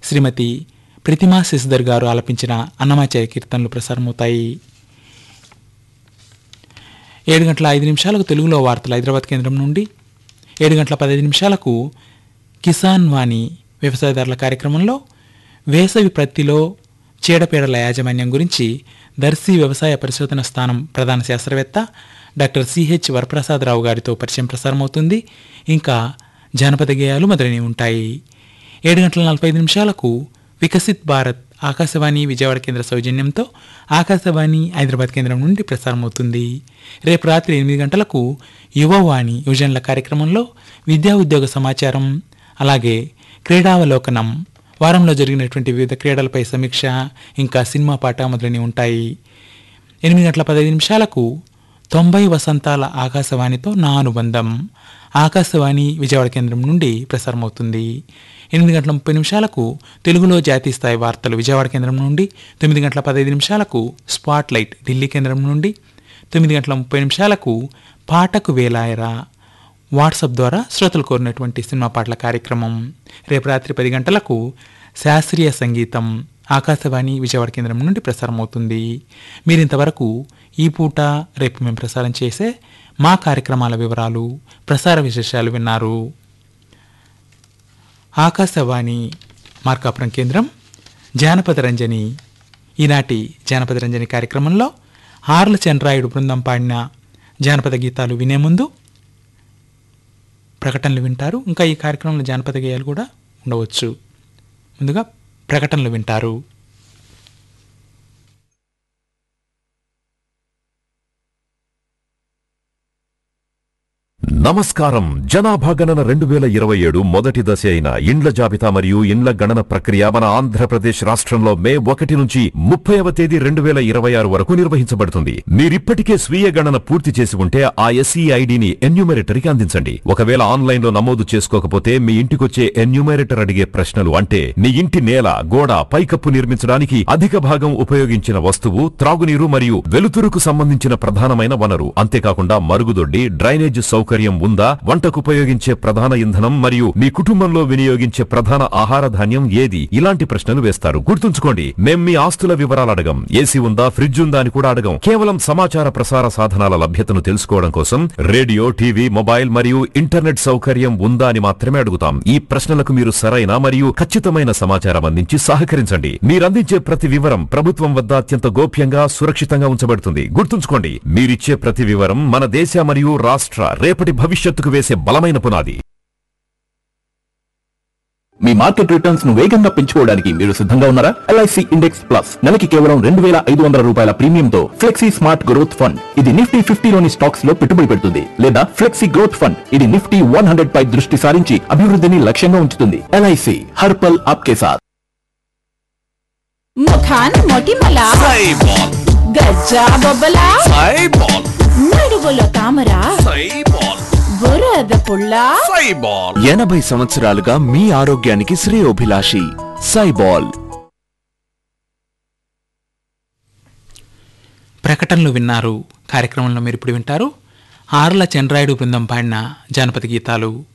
శ్రీమతి ప్రతిమా శశిధర్ గారు ఆలపించిన అన్నమాచార్య కీర్తనలు ప్రసారమవుతాయి ఏడు గంటల ఐదు నిమిషాలకు తెలుగులో వార్తలు హైదరాబాద్ కేంద్రం నుండి ఏడు గంటల పదహైదు నిమిషాలకు కిసాన్ వాణి వ్యవసాయదారుల కార్యక్రమంలో వేసవి ప్రత్తిలో చీడపీడల యాజమాన్యం గురించి దర్శి వ్యవసాయ పరిశోధన స్థానం ప్రధాన శాస్త్రవేత్త డాక్టర్ సిహెచ్ వరప్రసాదరావు గారితో పరిచయం ప్రసారమవుతుంది ఇంకా జానపద గేయాలు మొదలైనవి ఉంటాయి ఏడు గంటల నలభై ఐదు నిమిషాలకు వికసిత్ భారత్ ఆకాశవాణి విజయవాడ కేంద్ర సౌజన్యంతో ఆకాశవాణి హైదరాబాద్ కేంద్రం నుండి ప్రసారమవుతుంది రేపు రాత్రి ఎనిమిది గంటలకు యువవాణి యువజనుల కార్యక్రమంలో విద్యా ఉద్యోగ సమాచారం అలాగే క్రీడావలోకనం వారంలో జరిగినటువంటి వివిధ క్రీడలపై సమీక్ష ఇంకా సినిమా పాట మొదలైనవి ఉంటాయి ఎనిమిది గంటల పదహైదు నిమిషాలకు తొంభై వసంతాల ఆకాశవాణితో నా అనుబంధం ఆకాశవాణి విజయవాడ కేంద్రం నుండి ప్రసారమవుతుంది ఎనిమిది గంటల ముప్పై నిమిషాలకు తెలుగులో జాతీయ స్థాయి వార్తలు విజయవాడ కేంద్రం నుండి తొమ్మిది గంటల పదహైదు నిమిషాలకు స్పాట్ లైట్ ఢిల్లీ కేంద్రం నుండి తొమ్మిది గంటల ముప్పై నిమిషాలకు పాటకు వేలాయరా వాట్సాప్ ద్వారా శ్రోతలు కోరినటువంటి సినిమా పాటల కార్యక్రమం రేపు రాత్రి పది గంటలకు శాస్త్రీయ సంగీతం ఆకాశవాణి విజయవాడ కేంద్రం నుండి ప్రసారం అవుతుంది మీరు ఇంతవరకు ఈ పూట రేపు మేము ప్రసారం చేసే మా కార్యక్రమాల వివరాలు ప్రసార విశేషాలు విన్నారు ఆకాశవాణి మార్కాపురం కేంద్రం జానపద రంజని ఈనాటి జానపద రంజని కార్యక్రమంలో ఆర్ల చంద్రాయుడు బృందం పాడిన జానపద గీతాలు వినే ముందు ప్రకటనలు వింటారు ఇంకా ఈ కార్యక్రమంలో జానపద గేయాలు కూడా ఉండవచ్చు ముందుగా ప్రకటనలు వింటారు నమస్కారం జనాభా గణన రెండు వేల ఇరవై ఏడు మొదటి దశ అయిన ఇండ్ల జాబితా మరియు ఇండ్ల గణన ప్రక్రియ మన ఆంధ్రప్రదేశ్ రాష్ట్రంలో మే ఒకటి నుంచి ముప్పైవ తేదీ రెండు వేల ఇరవై ఆరు వరకు నిర్వహించబడుతుంది మీరిప్పటికే స్వీయ గణన పూర్తి చేసి ఉంటే ఆ ఎస్ఈ ఐడిని ఎన్యూమరేటర్కి అందించండి ఒకవేళ ఆన్లైన్ లో నమోదు చేసుకోకపోతే మీ ఇంటికొచ్చే ఎన్యూమరేటర్ అడిగే ప్రశ్నలు అంటే మీ ఇంటి నేల గోడ పైకప్పు నిర్మించడానికి అధిక భాగం ఉపయోగించిన వస్తువు త్రాగునీరు మరియు వెలుతురుకు సంబంధించిన ప్రధానమైన వనరు అంతేకాకుండా మరుగుదొడ్డి డ్రైనేజ్ సౌకర్యం ఉందా వంటకు ఉపయోగించే ప్రధాన ఇంధనం మరియు మీ కుటుంబంలో వినియోగించే ప్రధాన ఆహార ధాన్యం ఏది ఇలాంటి ప్రశ్నలు వేస్తారు గుర్తుంచుకోండి మేం మీ ఆస్తుల వివరాలు అడగం ఏసీ ఉందా ఫ్రిడ్జ్ ఉందా అని కూడా అడగం కేవలం సమాచార ప్రసార సాధనాల లభ్యతను తెలుసుకోవడం కోసం రేడియో టీవీ మొబైల్ మరియు ఇంటర్నెట్ సౌకర్యం ఉందా అని మాత్రమే అడుగుతాం ఈ ప్రశ్నలకు మీరు సరైన మరియు ఖచ్చితమైన సమాచారం అందించి సహకరించండి మీరందించే ప్రతి వివరం ప్రభుత్వం వద్ద అత్యంత గోప్యంగా సురక్షితంగా ఉంచబడుతుంది గుర్తుంచుకోండి మీరిచ్చే ప్రతి వివరం మన దేశ మరియు రాష్ట్ర రేపటి భవిష్యత్తుకు వేసే బలమైన పునాది మీ మార్కెట్ రిటర్న్స్ ను వేగంగా పెంచుకోవడానికి మీరు సిద్ధంగా ఉన్నారా ఎల్ఐసి ఇండెక్స్ ప్లస్ నెలకి కేవలం రెండు వేల ఐదు వందల రూపాయల ప్రీమియంతో ఫ్లెక్సీ స్మార్ట్ గ్రోత్ ఫండ్ ఇది నిఫ్టీ ఫిఫ్టీలోని స్టాక్స్ లో పెట్టుబడి పెడుతుంది లేదా ఫ్లెక్సీ గ్రోత్ ఫండ్ ఇది నిఫ్టీ వన్ హండ్రెడ్ పై దృష్టి సారించి అభివృద్ధిని లక్ష్యంగా ఉంచుతుంది ఎల్ఐసి హర్పల్ ఆప్కే సాత్ ముఖాన మొటిమల సైబాల్ గజ్జా బొబ్బల సైబాల్ నడువులో తామర సైబాల్ బురద పుల్ల సైబాల్ ఎనభై సంవత్సరాలుగా మీ ఆరోగ్యానికి శ్రేయోభిలాషి సైబాల్ ప్రకటనలు విన్నారు కార్యక్రమంలో మీరు ఇప్పుడు వింటారు ఆర్ల చంద్రాయుడు బృందం పాడిన జానపద గీతాలు